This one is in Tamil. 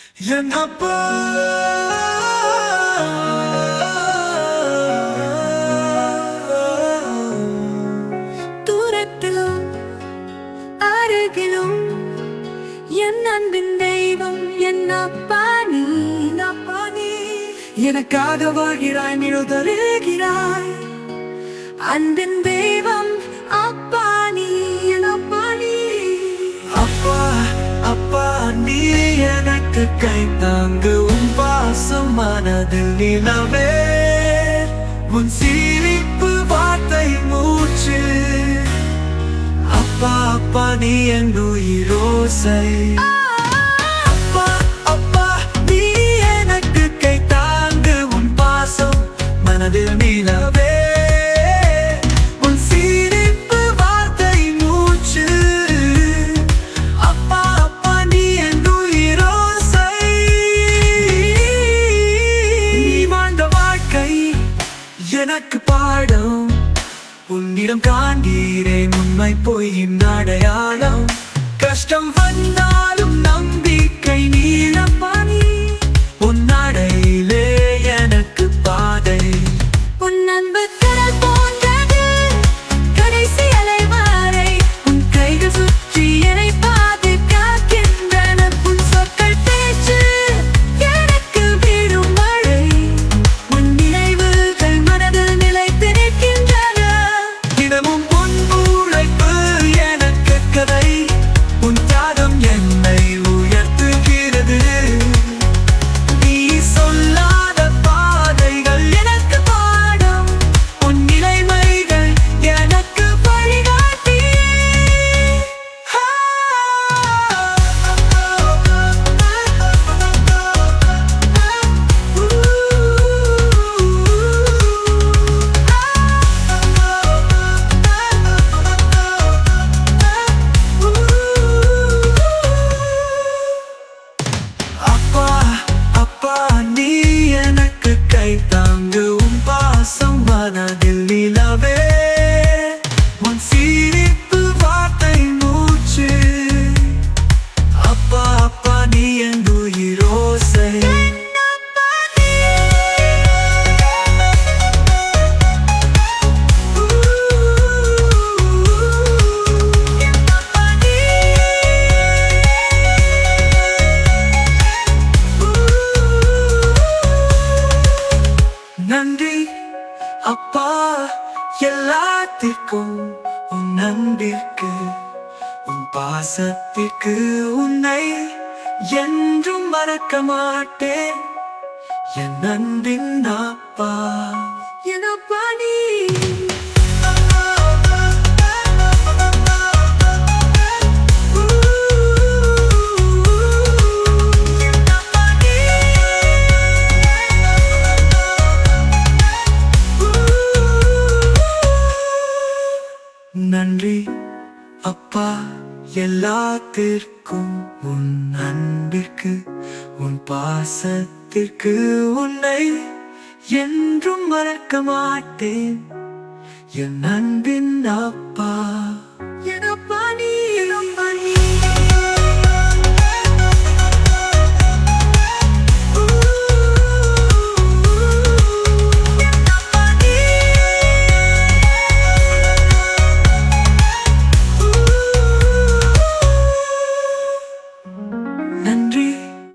என் அப்பா தூரத்திலும் அருகிலும் என் அன்பின் தெய்வம் என் அப்பா நீ அப்பா நீ எனக்காக வாழ்கிறாய் நிழுதருகிறாய் அன்பின் தெய்வம் அப்பா நீ என் அப்பா நீ அப்பா அப்பா நீ எனக்கு கை தாங்கு உன் பாசம் மனதில் நிலவே உன் சிரிப்பு வார்த்தை மூச்சு அப்பா அப்பா நீ என் உயிரோசை அப்பா அப்பா நீ எனக்கு கை தாங்கு உன் பாசம் மனதில் நிலவே உன் சிரிப்பு வார்த்தை மூச்சு அப்பா அப்பா நீ என் உயிரோசை நீ வாழ்ந்த வாழ்க்கை எனக்கு பாடம் உன்னிடம் காண்கிறேன் உண்மை பொய்யின் அடையாளம் கஷ்டம் வந்தாலும் நம்பிக்கை நீளப்பா நீ உன் நடையிலே எனக்கு பாதை உன் அன்பு கடல் போன்றது கடைசி அலை வரை உன் கைகள் சுற்றி என்னை பாதுகாக்கின்றன உன் சொற்கள் பேச்சு எனக்கு விடும் மழை உன் நினைவுகள் மனதில் நிலைத்து நிற்கின்றன தினமும் உன் உழைப்பு எனக்கு கதை உன் தியாகம் என்னை உயர்த்துகிறது நீ சொல்லாத பாதைகள் எனக்கு பாடம் உன் நிலைமைகள் எனக்கு வழிகாட்டி அப்பா அப்பா நீ எனக்கு கை தாங்கு உன் பாசம் மனதில் நிலவே உன் சிரிப்பு வார்த்தை மூச்சு அப்பா அப்பா நீ என் உயிரோசை நன்றி அப்பா எல்லாத்திற்கும் உன் அன்பிற்கு உன் பாசத்திற்கு உன்னை என்றும் மறக்க மாட்டேன் என் அன்பின் அப்பா என் அப்பா நீ நன்றி அப்பா எல்லாத்திற்கும் உன் அன்பிற்கு உன் பாசத்திற்கு உன்னை என்றும் மறக்க மாட்டேன் என் அன்பின் அப்பா